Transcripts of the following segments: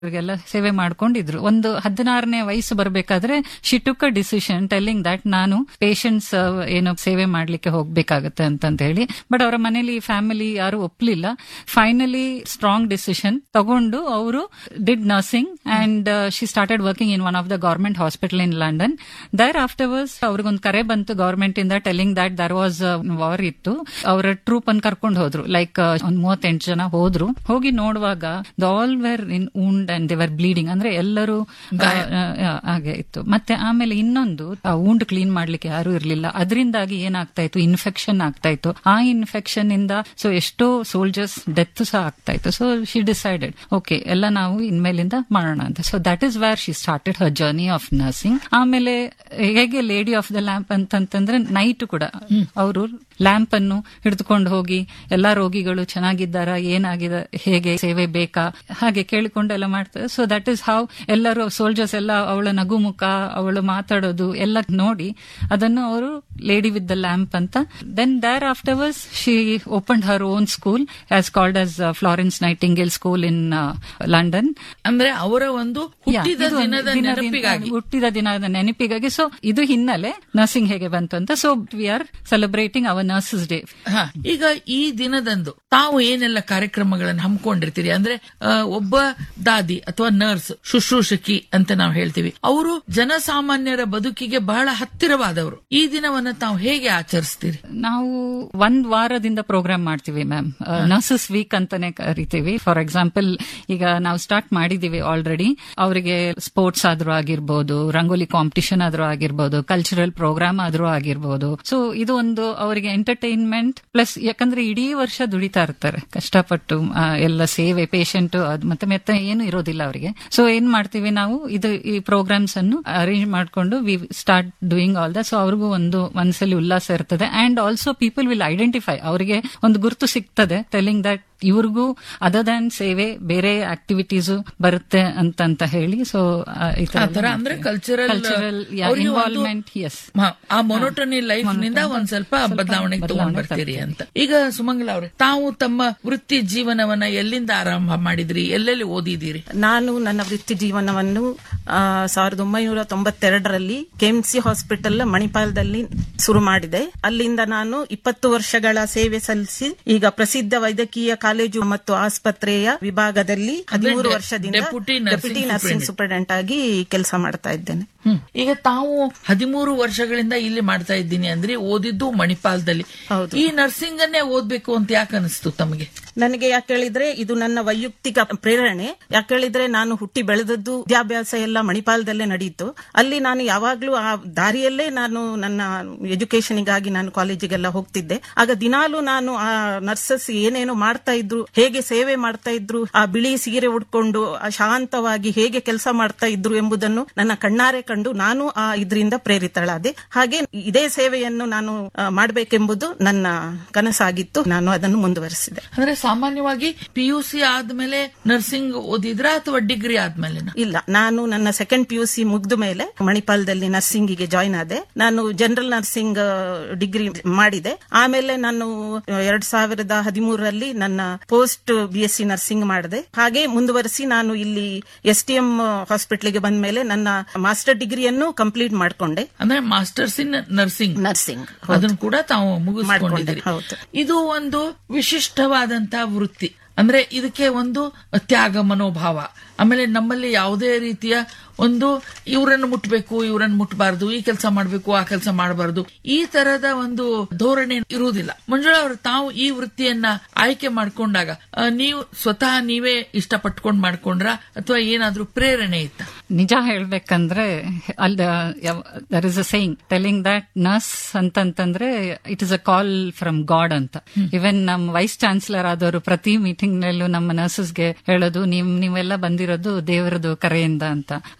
ಗೆಲ್ಲ ಸೇವೆ ಮಾಡ್ಕೊಂಡಿದ್ರು ಒಂದು ಹದಿನಾರನೇ ವಯಸ್ಸು ಬರಬೇಕಾದ್ರೆ she took a decision telling that ನಾನು ಪೇಷಂಟ್ಸ್ ಏನೋ ಸೇವೆ ಮಾಡ್ಲಿಕ್ಕೆ ಹೋಗ್ಬೇಕಾಗತ್ತೆ ಅಂತಂತ ಹೇಳಿ ಬಟ್ ಅವರ ಮನೇಲಿ ಫ್ಯಾಮಿಲಿ ಯಾರು ಒಪ್ಲಿಲ್ಲ ಫೈನಲಿ ಸ್ಟ್ರಾಂಗ್ ಡಿಸಿಷನ್ ತಗೊಂಡು ಅವರು did nursing and she started working in one of the government hospital in London there afterwards ಅವ್ರಿಗೊಂದು ಕರೆ ಬಂತು ಗವರ್ಮೆಂಟ್ ಇಂದ telling that there was war ಇತ್ತು ಅವರ ಟ್ರೂಪ್ ಅನ್ನು ಕರ್ಕೊಂಡು ಹೋದ್ರು ಲೈಕ್ ಒಂದ್ ಮೂವತ್ತೆಂಟು ಜನ ಹೋದ್ರು ಹೋಗಿ ನೋಡುವಾಗ the all were in wound and they were bleeding ಅಂದ್ರೆ ಎಲ್ಲರೂ ಆ, ಆ, ಹಾಗೆ ಇತ್ತು ಮತ್ತೆ ಆಮೇಲೆ ಇನ್ನೊಂದು ಆ ವುಂಡ್ ಕ್ಲೀನ್ ಮಾಡ್ಲಿಕ್ಕೆ ಯಾರು ಇರ್ಲಿಲ್ಲ ಅದರಿಂದಾಗಿ ಏನಾಗ್ತಾ ಇತ್ತು ಇನ್ಫೆಕ್ಷನ್ ಆಗ್ತಾ ಇತ್ತು ಆ ಇನ್ಫೆಕ್ಷನ್ ಇಂದ ಸೊ ಎಷ್ಟೋ ಸೋಲ್ಜರ್ಸ್ ಡೆತ್ ಸಹ ಆಗ್ತಾ ಇತ್ತು ಸೊ ಶಿ ಡಿಸೈಡೆಡ್ ಓಕೆ ಎಲ್ಲ ನಾವು ಇನ್ಮೇಲಿಂದ ಮಾಡೋಣ ಅಂತ so that is where she started her journey of nursing ಆಮೇಲೆ ಹೇಗೆ ಲೇಡಿ ಆಫ್ ದ ಲ್ಯಾಂಪ್ ಅಂತಂತಂದ್ರೆ ನೈಟ್ ಕೂಡ ಅವರು ಲ್ಯಾಂಪ್ ಅನ್ನು ಹಿಡಿದುಕೊಂಡು ಹೋಗಿ ಎಲ್ಲಾ ರೋಗಿಗಳು ಚೆನ್ನಾಗಿದ್ದಾರಾ ಏನಾಗಿದೆ ಹೇಗೆ ಸೇವೆ ಬೇಕಾ ಹಾಗೆ ಕೇಳಿಕೊಂಡು ಎಲ್ಲ ಮಾಡ್ತಾರೆ ಸೊ ದಟ್ ಇಸ್ ಹೌ ಎಲ್ಲರೂ ಸೋಲ್ಜರ್ಸ್ ಎಲ್ಲ ಅವಳ ನಗುಮುಖ ಅವಳು ಮಾತಾಡೋದು ಎಲ್ಲ ನೋಡಿ ಅದನ್ನು ಅವರು ಲೇಡಿ ವಿತ್ ದ ಲ್ಯಾಂಪ್ ಅಂತ then there afterwards she open her own school as called as Florence Nightingale school in London ಅಂದ್ರೆ ಅವರ ಒಂದು Yeah, ಹುಟ್ಟಿದ ಇದು ಒಂದು ದಿನದ ದಿನದಿಂದ- ನೆನಪಿಗಾಗಿ ಹುಟ್ಟಿದ ದಿನದ ನೆನಪಿಗಾಗಿ ಸೊ ಇದು ಹಿನ್ನೆಲೆ ನರ್ಸಿಂಗ್ ಹೇಗೆ ಬಂತು ಅಂತ so we are celebrating our nurses day ಹ, ಈಗ ಈ ದಿನದಂದು ತಾವು ಏನೆಲ್ಲ ಕಾರ್ಯಕ್ರಮಗಳನ್ನು ಹಮ್ಮಿಕೊಂಡಿರ್ತೀರಿ ಅಂದ್ರೆ ಆ, ಒಬ್ಬ ದಾದಿ ಅಥವಾ ನರ್ಸ್ ಶುಶ್ರೂಷಕಿ ಅಂತ ನಾವು ಹೇಳ್ತೀವಿ ಅವರು ಜನಸಾಮಾನ್ಯರ ಬದುಕಿಗೆ ಬಹಳ ಹತ್ತಿರವಾದವರು ಈ ದಿನವನ್ನ ತಾವು ಹೇಗೆ ಆಚರಿಸ್ತೀರಿ ನಾವು ಒಂದ್ ವಾರದಿಂದ ಪ್ರೋಗ್ರಾಮ್ ಮಾಡ್ತೀವಿ ಮ್ಯಾಮ್ ನರ್ಸಸ್ ವೀಕ್ ಅಂತಾನೆ ಕರಿತೀವಿ ಫಾರ್ ಎಕ್ಸಾಂಪಲ್ ಈಗ ನಾವು ಸ್ಟಾರ್ಟ್ ಮಾಡಿದೀವಿ ಆಲ್ರೆಡಿ ಅವರಿಗೆ ಸ್ಪೋರ್ಟ್ಸ್ ಆದ್ರೂ ಆಗಿರ್ಬೋದು ರಂಗೋಲಿ ಕಾಂಪಿಟಿಷನ್ ಆದ್ರೂ ಆಗಿರ್ಬೋದು ಕಲ್ಚರಲ್ ಪ್ರೋಗ್ರಾಮ್ ಆದ್ರೂ ಆಗಿರ್ಬೋದು ಸೊ ಇದು ಒಂದು ಅವರಿಗೆ ಎಂಟರ್ಟೈನ್ಮೆಂಟ್ ಪ್ಲಸ್ ಯಾಕಂದ್ರೆ ಇಡೀ ವರ್ಷ ದುಡಿತಾ ಇರ್ತಾರೆ ಕಷ್ಟಪಟ್ಟು ಆ, ಎಲ್ಲ ಸೇವೆ ಪೇಷಂಟ್ ಮತ್ತೆ ಮತ್ತೆ ಏನು ಇರೋದಿಲ್ಲ ಅವರಿಗೆ ಸೊ ಏನ್ ಮಾಡ್ತೀವಿ ನಾವು ಇದು ಈ ಪ್ರೋಗ್ರಾಮ್ಸ್ ಅನ್ನು ಅರೇಂಜ್ ಮಾಡ್ಕೊಂಡು we start doing all the so ಅವ್ರಿಗೂ ಒಂದು ಒಂದ್ಸಲಿ ಉಲ್ಲಾಸ ಇರ್ತದೆ and also people will identify ಅವರಿಗೆ ಒಂದು ಗುರುತು ಸಿಗ್ತದೆ ಟೆಲಿಂಗ್ ದಟ್ ಇವ್ರಿಗೂ ಅದರ್ ದನ್ ಸೇವೆ ಬೇರೆ ಆಕ್ಟಿವಿಟೀಸ್ ಬರುತ್ತೆ ಅಂತಂತ ಹೇಳಿ ಸೊ ಆ ತರ ಅಂದ್ರೆ ಕಲ್ಚರಲ್ ಕಲ್ಚರಲ್ ಇನ್ವಾಲ್ವ್ಮೆಂಟ್ ಎಸ್ ಆ ಮೊನೋಟನಿ ಲೈಫ್ ನಿಂದ ಒಂದ್ ಸ್ವಲ್ಪ ಬದಲಾವಣೆಗೆ ತಗೊಂಡ್ ಬರ್ತೀರಿ ಅಂತ ಈಗ ಸುಮಂಗಲ ಅವ್ರೆ ತಾವು ತಮ್ಮ ವೃತ್ತಿ ಜೀವನವನ್ನ ಎಲ್ಲಿಂದ ಆರಂಭ ಮಾಡಿದ್ರಿ ಎಲ್ಲೆಲ್ಲಿ ಓದಿದಿರಿ ನಾನು ನನ್ನ ವೃತ್ತಿ ಜೀವನವನ್ನು ಆ, ಸಾವಿರದ ಒಂಬೈನೂರ ತೊಂಬತ್ತೆರಡರಲ್ಲಿ ಕೆಎಂಸಿ ಹಾಸ್ಪಿಟಲ್ ಮಣಿಪಾಲದಲ್ಲಿ ಶುರು ಮಾಡಿದೆ ಅಲ್ಲಿಂದ ನಾನು ಇಪ್ಪತ್ತು ವರ್ಷಗಳ ಸೇವೆ ಸಲ್ಲಿಸಿ ಈಗ ಪ್ರಸಿದ್ಧ ವೈದ್ಯಕೀಯ ಕಾಲೇಜು ಮತ್ತು ಆಸ್ಪತ್ರೆಯ ವಿಭಾಗದಲ್ಲಿ ಹದಿಮೂರು ಡೆ- ವರ್ಷದಿಂದ deputy nursing deputy nursing superintendent ಆಗಿ ಕೆಲಸ ಮಾಡ್ತಾ ಇದ್ದೇನೆ ಹ್ಮ್. ಈಗ ತಾವು ಹದಿಮೂರು ವರ್ಷಗಳಿಂದ ಇಲ್ಲಿ ಮಾಡ್ತಾ ಇದ್ದೀನಿ ಅಂದ್ರೆ ಓದಿದ್ದು ಮಣಿಪಾಲದಲ್ಲಿ ಹೌದು. ಈ ನರ್ಸಿಂಗ್ ಅನ್ನೇ ಓದ್ಬೇಕು ಅಂತ ಯಾಕೆ ಅನಿಸ್ತು ತಮಗೆ ನನಗೆ ಯಾಕೆ ಹೇಳಿದ್ರೆ ಇದು ನನ್ನ ವೈಯಕ್ತಿಕ ಪ್ರೇರಣೆ ಯಾಕೆ ಹೇಳಿದ್ರೆ ನಾನು ಹುಟ್ಟಿ ಬೆಳೆದದ್ದು ವಿದ್ಯಾಭ್ಯಾಸ ಎಲ್ಲ ಮಣಿಪಾಲದಲ್ಲೇ ನಡೆಯಿತು ಅಲ್ಲಿ ನಾನು ಯಾವಾಗ್ಲೂ ಆ ದಾರಿಯಲ್ಲೇ ನಾನು ನನ್ನ ಎಜುಕೇಶನ್ಗಾಗಿ ನಾನು ಕಾಲೇಜಿಗೆಲ್ಲ ಹೋಗ್ತಿದ್ದೆ ಆಗ ದಿನಾಲೂ ನಾನು ಆ ನರ್ಸಸ್ ಏನೇನೋ ಮಾಡ್ತಾ ಇದ್ರು ಹೇಗೆ ಸೇವೆ ಮಾಡ್ತಾ ಇದ್ರು ಆ ಬಿಳಿ ಸೀರೆ ಉಟ್ಕೊಂಡು ಆ ಶಾಂತವಾಗಿ ಹೇಗೆ ಕೆಲಸ ಮಾಡ್ತಾ ಇದ್ರು ಎಂಬುದನ್ನು ನನ್ನ ಕಣ್ಣಾರೆ ಕಂಡು ನಾನು ಆ ಇದರಿಂದ ಪ್ರೇರಿತಳಾದೆ ಹಾಗೆ ಇದೇ ಸೇವೆಯನ್ನು ನಾನು ಆ, ಮಾಡ್ಬೇಕೆಂಬುದು ನನ್ನ ಕನಸಾಗಿತ್ತು ನಾನು ಅದನ್ನು ಮುಂದುವರಿಸಿದೆ ಅಂದ್ರೆ ಸಾಮಾನ್ಯವಾಗಿ ಪಿ ಯು ಸಿ ಆದ್ಮೇಲೆ ನರ್ಸಿಂಗ್ ಓದಿದ್ರ ಅಥವಾ ಡಿಗ್ರಿ ಆದ್ಮೇಲೆನಾ ಇಲ್ಲ ನಾನು ನನ್ನ ಸೆಕೆಂಡ್ ಪಿ ಯು ಸಿ ಮುಗ್ದ ಮೇಲೆ ಮಣಿಪಾಲದಲ್ಲಿ ನರ್ಸಿಂಗಿಗೆ ಜಾಯ್ನ್ ಆದೆ ನಾನು ಜನರಲ್ ನರ್ಸಿಂಗ್ ಡಿಗ್ರಿ ಮಾಡಿದೆ ಆಮೇಲೆ ನಾನು ಎರಡ್ ಸಾವಿರದ ಹದಿಮೂರರಲ್ಲಿ ನನ್ನ post B S C nursing ಮಾಡಿದೆ ಹಾಗೆ ಮುಂದುವರಿಸಿ ನಾನು ಇಲ್ಲಿ ಎಸ್ ಟಿ ಎಂ ಹಾಸ್ಪಿಟ್ಲಿಗೆ ಬಂದ ಮೇಲೆ ನನ್ನ ಮಾಸ್ಟರ್ ಡಿಗ್ರಿಯನ್ನು ಕಂಪ್ಲೀಟ್ ಮಾಡ್ಕೊಂಡೆ ಅಂದ್ರೆ ಮಾಸ್ಟರ್ಸ್ ಇನ್ ನರ್ಸಿಂಗ್ ನರ್ಸಿಂಗ್ ಅದನ್ನು ಕೂಡ ತಾವು ಮುಗಿಸ್ಕೊಂಡಿದ್ದೀರಿ ಹೌದು. ಇದು ಒಂದು ವಿಶಿಷ್ಟವಾದಂತಹ ವೃತ್ತಿ ಅಂದ್ರೆ ಇದಕ್ಕೆ ಒಂದು ತ್ಯಾಗ ಮನೋಭಾವ ಆಮೇಲೆ ನಮ್ಮಲ್ಲಿ ಯಾವುದೇ ರೀತಿಯ ಒಂದು ಇವರನ್ನು ಮುಟ್ಬೇಕು ಇವರನ್ನು ಮುಟ್ಟಬಾರದು ಈ ಕೆಲಸ ಮಾಡಬೇಕು ಆ ಕೆಲಸ ಮಾಡಬಾರದು ಈ ತರದ ಒಂದು ಧೋರಣೆ ಇರುವುದಿಲ್ಲ ಮಂಜುಳಾ ಅವರು ತಾವು ಈ ವೃತ್ತಿಯನ್ನ ಆಯ್ಕೆ ಮಾಡ್ಕೊಂಡಾಗ ಆ, ನೀವು ಸ್ವತಃ ನೀವೇ ಇಷ್ಟಪಟ್ಕೊಂಡ್ ಮಾಡ್ಕೊಂಡ್ರ ಅಥವಾ ಏನಾದ್ರೂ ಪ್ರೇರಣೆ ಇತ್ತ ನಿಜ ಹೇಳ್ಬೇಕಂದ್ರೆ all there is a saying telling that nurse ಅಂತಂತಂದ್ರೆ it is a call from God ಅಂತ ಇವನ್ ನಮ್ ವೈಸ್ ಚಾನ್ಸಲರ್ ಆದವರು ಪ್ರತಿ ಮೀಟಿಂಗ್ ನಲ್ಲೂ ನಮ್ಮ ನರ್ಸಸ್ಗೆ ಹೇಳೋದು ನಿಮ್ ನೀವೆಲ್ಲ ಬಂದಿರೋದು ದೇವರದು ಕರೆಯಿಂದ ಅಂತ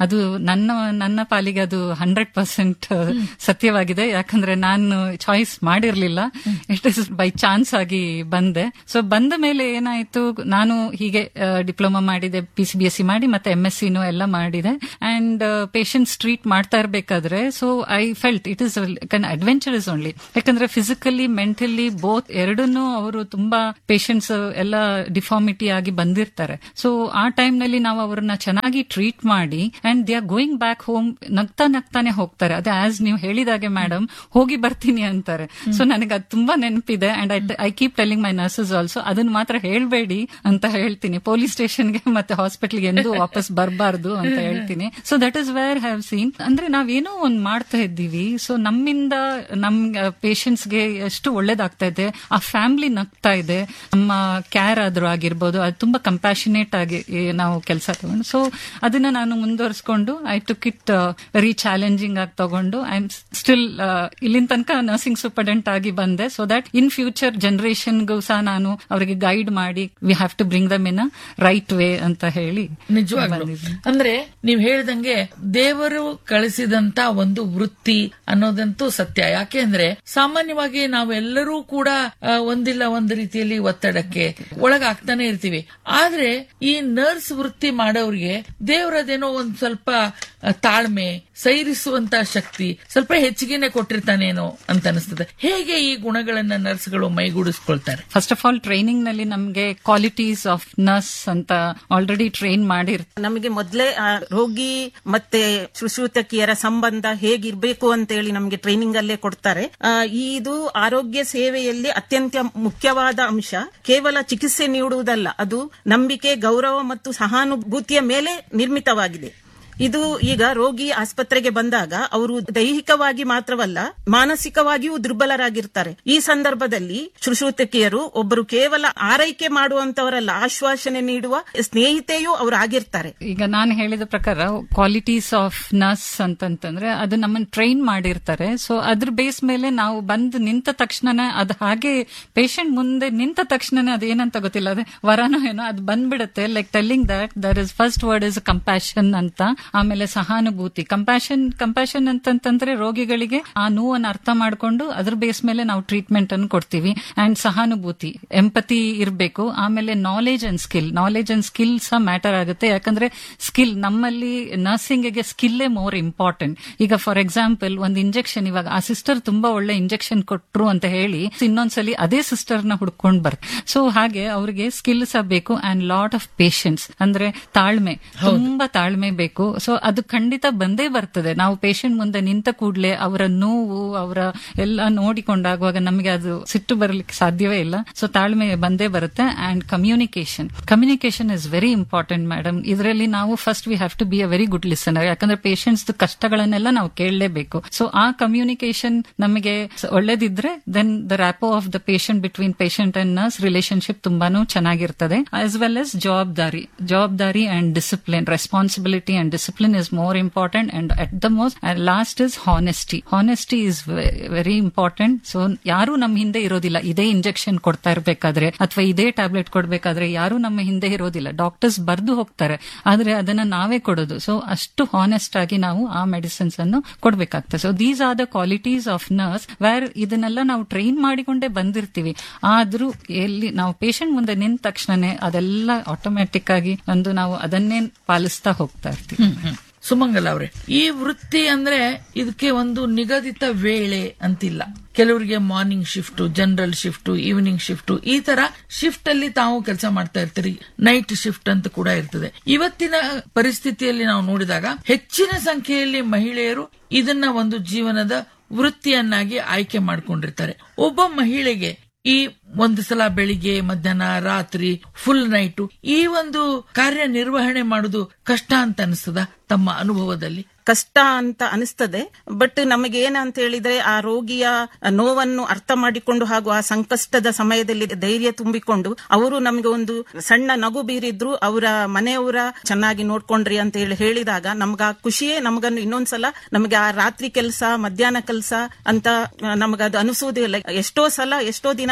ಅದು ನನ್ನ ನನ್ನ ಪಾಲಿಗೆ ಅದು ಹಂಡ್ರೆಡ್ ಪರ್ಸೆಂಟ್ ಸತ್ಯವಾಗಿದೆ ಯಾಕಂದ್ರೆ ನಾನು ಚಾಯ್ಸ್ ಮಾಡಿರ್ಲಿಲ್ಲ ಇಟ್ ಇಸ್ ಬೈ ಚಾನ್ಸ್ ಆಗಿ ಬಂದೆ ಸೊ ಬಂದ ಮೇಲೆ ಏನಾಯ್ತು ನಾನು ಹೀಗೆ ಡಿಪ್ಲೊಮಾ ಮಾಡಿದೆ P C B S C ಮಾಡಿ ಮತ್ತೆ ಎಂ ಎಸ್ ಸಿನೂ ಎಲ್ಲ ಮಾಡಿದೆ ಅಂಡ್ ಪೇಷಂಟ್ಸ್ ಟ್ರೀಟ್ ಮಾಡ್ತಾ ಇರ್ಬೇಕಾದ್ರೆ so I felt it is adventure is only ಯಾಕಂದ್ರೆ ಫಿಸಿಕಲಿ ಮೆಂಟಲಿ ಬೋತ್ ಎರಡನ್ನೂ ಅವರು ತುಂಬಾ ಪೇಷಂಟ್ಸ್ ಎಲ್ಲ ಡಿಫಾರ್ಮಿಟಿ ಆಗಿ ಬಂದಿರ್ತಾರೆ ಸೊ ಆ ಟೈಮ್ ನಲ್ಲಿ ನಾವು ಅವ್ರನ್ನ ಚೆನ್ನಾಗಿ ಟ್ರೀಟ್ ಮಾಡಿ and they are going back home ನಗ್ತಾ ನಗ್ತಾನೆ ಹೋಗ್ತಾರೆ ಅದೇ ಆಸ್ ನೀವು ಹೇಳಿದಾಗೆ ಮೇಡಮ್ ಹೋಗಿ ಬರ್ತೀನಿ ಅಂತಾರೆ ಸೊ ನನಗೆ ಅದು ತುಂಬಾ ನೆನಪಿದೆ and I I keep telling my nurses also ಅದನ್ನ ಮಾತ್ರ ಹೇಳ್ಬೇಡಿ ಅಂತ ಹೇಳ್ತೀನಿ ಪೊಲೀಸ್ ಸ್ಟೇಷನ್ಗೆ ಮತ್ತೆ ಹಾಸ್ಪಿಟಲ್ಗೆ ಎಂದು ವಾಪಸ್ ಬರಬಾರ್ದು ಅಂತ ಹೇಳ್ತೀನಿ so that is where have seen ಅಂದ್ರೆ ನಾವೇನೋ ಒಂದ್ ಮಾಡ್ತಾ ಇದ್ದೀವಿ ಸೊ ನಮ್ಮಿಂದ ನಮ್ ಪೇಷಂಟ್ಸ್ಗೆ ಎಷ್ಟು ಒಳ್ಳೇದಾಗ್ತಾ ಇದೆ ಆ ಫ್ಯಾಮಿಲಿ ನಗ್ತಾ ಇದೆ ನಮ್ಮ ಕ್ಯಾರ್ ಆದ್ರೂ ಆಗಿರ್ಬೋದು ಅದು ತುಂಬಾ ಕಂಪ್ಯಾಷನೇಟ್ ಆಗಿ ಏ, ನಾವು ಕೆಲಸ ತಗೊಂಡು ಸೊ ಅದನ್ನ ನಾನು ಮುಂದುವರಿಸಿಕೊಂಡು I took it very challenging ಆಗಿ ತಗೊಂಡು ಐ ಆಮ್ ಸ್ಟಿಲ್ ಇಲ್ಲಿನ ತನಕ ನರ್ಸಿಂಗ್ ಸೂಪರ್ಡೆಂಟ್ ಆಗಿ ಬಂದೆ ಸೊ ದಟ್ ಇನ್ ಫ್ಯೂಚರ್ ಜನರೇಷನ್ಗೂ ಸಹ ನಾನು ಅವರಿಗೆ ಗೈಡ್ ಮಾಡಿ we have to bring them in a right way ಅಂತ ಹೇಳಿ ನಿಜವಾಗ್ಲು ಬಂದಿದ್ದೀನಿ. ಅಂದ್ರೆ ನೀವ್ ಹೇಳ್ದಂಗೆ ದೇವರು ಕಳಿಸಿದಂತ ಒಂದು ವೃತ್ತಿ ಅನ್ನೋದಂತೂ ಸತ್ಯ ಯಾಕೆಂದ್ರೆ ಸಾಮಾನ್ಯವಾಗಿ ನಾವೆಲ್ಲರೂ ಕೂಡ ಆ, ಒಂದಿಲ್ಲ ಒಂದು ರೀತಿಯಲ್ಲಿ ಒತ್ತಡಕ್ಕೆ ಒಳಗಾಗ್ತಾನೆ ಇರ್ತೀವಿ ಆದ್ರೆ ಈ ನರ್ಸ್ ವೃತ್ತಿ ಮಾಡೋರಿಗೆ ದೇವರದೇನೋ ಒಂದ್ ಸ್ವಲ್ಪ ಆ, ತಾಳ್ಮೆ ಸೈರಿಸುವಂತ ಶಕ್ತಿ ಸ್ವಲ್ಪ ಹೆಚ್ಚಿಗೆನೆ ಕೊಟ್ಟಿರ್ತಾನೇನೋ ಅಂತ ಅನಿಸ್ತದೆ ಹೇಗೆ ಈ ಗುಣಗಳನ್ನ ನರ್ಸ್ಗಳು ಮೈಗೂಡಿಸ್ಕೊಳ್ತಾರೆ ಫಸ್ಟ್ ಆಫ್ ಆಲ್ ಟ್ರೈನಿಂಗ್ ನಲ್ಲಿ ನಮಗೆ ಕ್ವಾಲಿಟೀಸ್ ಆಫ್ ನರ್ಸ್ ಅಂತ ಆಲ್ರೆಡಿ ಟ್ರೈನ್ ಮಾಡಿರ್ತಾರೆ ನಮಗೆ ಮೊದಲೇ ರೋಗಿ ಮತ್ತೆ ಶುಶ್ರೂಷಕಿಯರ ಸಂಬಂಧ ಹೇಗಿರ್ಬೇಕು ಅಂತೇಳಿ ನಮಗೆ ಟ್ರೈನಿಂಗ್ ಅಲ್ಲೇ ಕೊಡ್ತಾರೆ ಆ, ಇದು ಆರೋಗ್ಯ ಸೇವೆಯಲ್ಲಿ ಅತ್ಯಂತ ಮುಖ್ಯವಾದ ಅಂಶ ಕೇವಲ ಚಿಕಿತ್ಸೆ ನೀಡುವುದಲ್ಲ ಅದು ನಂಬಿಕೆ ಗೌರವ ಮತ್ತು ಸಹಾನುಭೂತಿಯ ಮೇಲೆ ನಿರ್ಮಿತವಾಗಿದೆ ಇದು ಈಗ ರೋಗಿ ಆಸ್ಪತ್ರೆಗೆ ಬಂದಾಗ ಅವರು ದೈಹಿಕವಾಗಿ ಮಾತ್ರವಲ್ಲ ಮಾನಸಿಕವಾಗಿಯೂ ದುರ್ಬಲರಾಗಿರ್ತಾರೆ ಈ ಸಂದರ್ಭದಲ್ಲಿ ಶುಶ್ರೂಷಕಿಯರು ಒಬ್ಬರು ಕೇವಲ ಆರೈಕೆ ಮಾಡುವಂತವರಲ್ಲ ಆಶ್ವಾಸನೆ ನೀಡುವ ಸ್ನೇಹಿತೆಯೂ ಅವರು ಆಗಿರ್ತಾರೆ ಈಗ ನಾನು ಹೇಳಿದ ಪ್ರಕಾರ ಕ್ವಾಲಿಟೀಸ್ ಆಫ್ ನರ್ಸ್ ಅಂತಂತಂದ್ರೆ ಅದು ನಮ್ಮನ್ನ ಟ್ರೈನ್ ಮಾಡಿರ್ತಾರೆ ಸೊ ಅದ್ರ ಬೇಸ್ ಮೇಲೆ ನಾವು ಬಂದು ನಿಂತ ತಕ್ಷಣನೇ ಅದು ಹಾಗೆ ಪೇಷಂಟ್ ಮುಂದೆ ನಿಂತ ತಕ್ಷಣನೇ ಅದೇನಂತ ಗೊತ್ತಿಲ್ಲ ಅದೇ ವರನೋ ಏನೋ ಅದು ಬಂದ್ಬಿಡುತ್ತೆ like telling that there is first word is compassion ಅಂತ ಆಮೇಲೆ ಸಹಾನುಭೂತಿ ಕಂಪ್ಯಾಷನ್ ಕಂಪ್ಯಾಷನ್ ಅಂತಂತಂದ್ರೆ ರೋಗಿಗಳಿಗೆ ಆ ನೋವನ್ನು ಅರ್ಥ ಮಾಡ್ಕೊಂಡು ಅದ್ರ ಬೇಸ್ ಮೇಲೆ ನಾವು ಟ್ರೀಟ್ಮೆಂಟ್ ಅನ್ನು ಕೊಡ್ತೀವಿ ಅಂಡ್ ಸಹಾನುಭೂತಿ ಎಂಪತಿ ಇರಬೇಕು ಆಮೇಲೆ knowledge and skill knowledge and skill ಸಹ ಮ್ಯಾಟರ್ ಆಗುತ್ತೆ ಯಾಕಂದ್ರೆ ಸ್ಕಿಲ್ ನಮ್ಮಲ್ಲಿ ನರ್ಸಿಂಗ್ ಗೆ ಸ್ಕಿಲ್ಲೇ ಮೋರ್ ಇಂಪಾರ್ಟೆಂಟ್ ಈಗ ಫಾರ್ ಎಕ್ಸಾಂಪಲ್ ಒಂದು ಇಂಜೆಕ್ಷನ್ ಇವಾಗ ಆ ಸಿಸ್ಟರ್ ತುಂಬಾ ಒಳ್ಳೆ ಇಂಜೆಕ್ಷನ್ ಕೊಟ್ರು ಅಂತ ಹೇಳಿ ಇನ್ನೊಂದ್ಸಲಿ ಅದೇ ಸಿಸ್ಟರ್ ನ ಹುಡ್ಕೊಂಡ್ ಬರ್ ಸೊ ಹಾಗೆ ಅವ್ರಿಗೆ ಸ್ಕಿಲ್ ಸಹ ಬೇಕು ಅಂಡ್ ಲಾಟ್ ಆಫ್ ಪೇಷನ್ಸ್ ಅಂದ್ರೆ ತಾಳ್ಮೆ ತುಂಬಾ ತಾಳ್ಮೆ ಬೇಕು ಸೊ ಅದು ಖಂಡಿತ ಬಂದೇ ಬರ್ತದೆ ನಾವು ಪೇಷಂಟ್ ಮುಂದೆ ನಿಂತ ಕೂಡಲೇ ಅವರ ನೋವು ಅವರ ಎಲ್ಲ ನೋಡಿಕೊಂಡಾಗುವಾಗ ನಮಗೆ ಅದು ಸಿಟ್ಟು ಬರಲಿಕ್ಕೆ ಸಾಧ್ಯವೇ ಇಲ್ಲ ಸೊ ತಾಳ್ಮೆ ಬಂದೇ ಬರುತ್ತೆ and communication communication is very important madam ಇದರಲ್ಲಿ ನಾವು first we have to be a very good listener ಯಾಕಂದ್ರೆ ಪೇಷಂಟ್ಸ್ ಕಷ್ಟಗಳನ್ನೆಲ್ಲ ನಾವು ಕೇಳಲೇಬೇಕು ಸೊ ಆ ಕಮ್ಯುನಿಕೇಶನ್ ನಮಗೆ ಸ- ಒಳ್ಳೇದಿದ್ರೆ then the rapport of the patient between patient and nurse relationship ತುಂಬಾನು ಚೆನ್ನಾಗಿರ್ತದೆ ಆಸ್ ವೆಲ್ ಎಸ್ ಜವಾಬ್ದಾರಿ ಜವಾಬ್ದಾರಿ and discipline responsibility and discipline is more important and at the most last is honesty honesty is very important so ಯಾರು ನಮ್ಮ ಹಿಂದೆ ಇರೋದಿಲ್ಲ ಇದೇ injection ಕೊಡ್ತಾ ಇರಬೇಕಾದ್ರೆ ಅಥವಾ ಇದೇ ಟ್ಯಾಬ್ಲೆಟ್ ಕೊಡ್ಬೇಕಾದ್ರೆ ಯಾರು ನಮ್ಮ ಹಿಂದೆ ಇರೋದಿಲ್ಲ ಡಾಕ್ಟರ್ಸ್ ಬರ್ದು ಹೋಗ್ತಾರೆ ಆದ್ರೆ ಅದನ್ನ ನಾವೇ ಕೊಡೋದು ಸೊ ಅಷ್ಟು ಹಾನೆಸ್ಟ್ ಆಗಿ ನಾವು ಆ ಮೆಡಿಸಿನ್ಸ್ ಅನ್ನು ಕೊಡ್ಬೇಕಾಗ್ತದೆ so these are the qualities of nurse where ಇದನ್ನೆಲ್ಲ ನಾವು ಟ್ರೈನ್ ಮಾಡಿಕೊಂಡೇ ಬಂದಿರ್ತೀವಿ ಆದ್ರೂ ಎಲ್ಲಿ ನಾವು ಪೇಷಂಟ್ ಮುಂದೆ ನಿಂತ ತಕ್ಷಣನೇ ಅದೆಲ್ಲ ಆಟೋಮ್ಯಾಟಿಕ್ ಆಗಿ ಒಂದು ನಾವು ಅದನ್ನೇ ಪಾಲಿಸ್ತಾ ಹೋಗ್ತಾ ಇರ್ತೀವಿ ಹ್ಮ್, ಹ್ಮ್. ಸುಮಂಗಲ್ ಅವ್ರೆ ಈ ವೃತ್ತಿ ಅಂದ್ರೆ ಇದಕ್ಕೆ ಒಂದು ನಿಗದಿತ ವೇಳೆ ಅಂತಿಲ್ಲ ಕೆಲವರಿಗೆ morning shift general shift evening shift ಈ ತರ ಶಿಫ್ಟ್ ಅಲ್ಲಿ ತಾವು ಕೆಲಸ ಮಾಡ್ತಾ ಇರ್ತೀರಿ ನೈಟ್ ಶಿಫ್ಟ್ ಅಂತ ಕೂಡ ಇರ್ತದೆ ಇವತ್ತಿನ ಪರಿಸ್ಥಿತಿಯಲ್ಲಿ ನಾವು ನೋಡಿದಾಗ ಹೆಚ್ಚಿನ ಸಂಖ್ಯೆಯಲ್ಲಿ ಮಹಿಳೆಯರು ಇದನ್ನ ಒಂದು ಜೀವನದ ವೃತ್ತಿಯನ್ನಾಗಿ ಆಯ್ಕೆ ಮಾಡ್ಕೊಂಡಿರ್ತಾರೆ ಒಬ್ಬ ಮಹಿಳೆಗೆ ಈ ಒಂದು ಸಲ ಬೆಳಿಗ್ಗೆ ಮಧ್ಯಾಹ್ನ ರಾತ್ರಿ ಫುಲ್ ನೈಟು ಈ ಒಂದು ಕಾರ್ಯನಿರ್ವಹಣೆ ಮಾಡುದು ಕಷ್ಟ ಅಂತ ಅನಿಸ್ತದ ತಮ್ಮ ಅನುಭವದಲ್ಲಿ ಕಷ್ಟ ಅಂತ ಅನಿಸ್ತದೆ ಬಟ್ ನಮಗೆ ಏನಂತ ಹೇಳಿದ್ರೆ ಆ ರೋಗಿಯ ನೋವನ್ನು ಅರ್ಥ ಮಾಡಿಕೊಂಡು ಹಾಗೂ ಆ ಸಂಕಷ್ಟದ ಸಮಯದಲ್ಲಿ ಧೈರ್ಯ ತುಂಬಿಕೊಂಡು ಅವರು ನಮಗೆ ಒಂದು ಸಣ್ಣ ನಗು ಬೀರಿದ್ರು ಅವರ ಮನೆಯವರ ಚೆನ್ನಾಗಿ ನೋಡ್ಕೊಂಡ್ರಿ ಅಂತ ಹೇಳಿ ಹೇಳಿದಾಗ ನಮ್ಗ ಆ ಖುಷಿಯೇ ನಮಗನ್ನು ಇನ್ನೊಂದ್ಸಲ ನಮಗೆ ಆ ರಾತ್ರಿ ಕೆಲಸ ಮಧ್ಯಾಹ್ನ ಕೆಲಸ ಅಂತ ನಮಗದು ಅನಿಸುವುದಿಲ್ಲ ಎಷ್ಟೋ ಸಲ ಎಷ್ಟೋ ದಿನ ನಾವು ಊಟ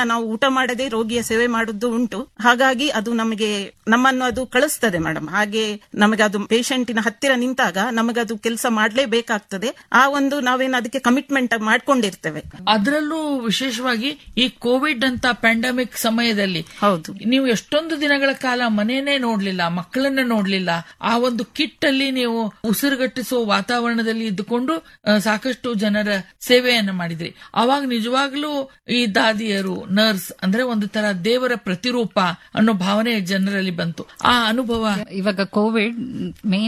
ಮಾಡದೆ ರೋಗಿಯ ಸೇವೆ ಮಾಡುವುದು ಉಂಟು ಹಾಗಾಗಿ ಅದು ನಮಗೆ ನಮ್ಮನ್ನು ಅದು ಕಳಿಸ್ತದೆ ಮೇಡಮ್ ಹಾಗೆ ನಮಗೆ ಅದು ಪೇಷಂಟಿನ ಹತ್ತಿರ ನಿಂತಾಗ ನಮಗದು ಕೆಲಸ ಮಾಡ್ಲೇಬೇಕಾಗ್ತದೆ ಆ ಒಂದು ನಾವೇನು ಅದಕ್ಕೆ ಕಮಿಟ್ಮೆಂಟ್ ಮಾಡ್ಕೊಂಡಿರ್ತೇವೆ ಅದರಲ್ಲೂ ವಿಶೇಷವಾಗಿ ಈ ಕೋವಿಡ್ ಅಂತ ಪ್ಯಾಂಡಮಿಕ್ ಸಮಯದಲ್ಲಿ ಹೌದು ನೀವು ಎಷ್ಟೊಂದು ದಿನಗಳ ಕಾಲ ಮನೆಯನ್ನೇ ನೋಡ್ಲಿಲ್ಲ ಮಕ್ಕಳನ್ನ ನೋಡ್ಲಿಲ್ಲ ಆ ಒಂದು ಕಿಟ್ ಅಲ್ಲಿ ನೀವು ಉಸಿರುಗಟ್ಟಿಸುವ ವಾತಾವರಣದಲ್ಲಿ ಇದ್ದುಕೊಂಡು ಆ, ಸಾಕಷ್ಟು ಜನರ ಸೇವೆಯನ್ನ ಮಾಡಿದ್ರಿ ಅವಾಗ ನಿಜವಾಗ್ಲೂ ಈ ದಾದಿಯರು ನರ್ಸ್ ಅಂದ್ರೆ ಒಂದು ತರ ದೇವರ ಪ್ರತಿರೂಪ ಅನ್ನೋ ಭಾವನೆ ಜನರಲ್ಲಿ ಬಂತು ಆ ಅನುಭವ ಇವಾಗ ಕೋವಿಡ್ ಮೇನ್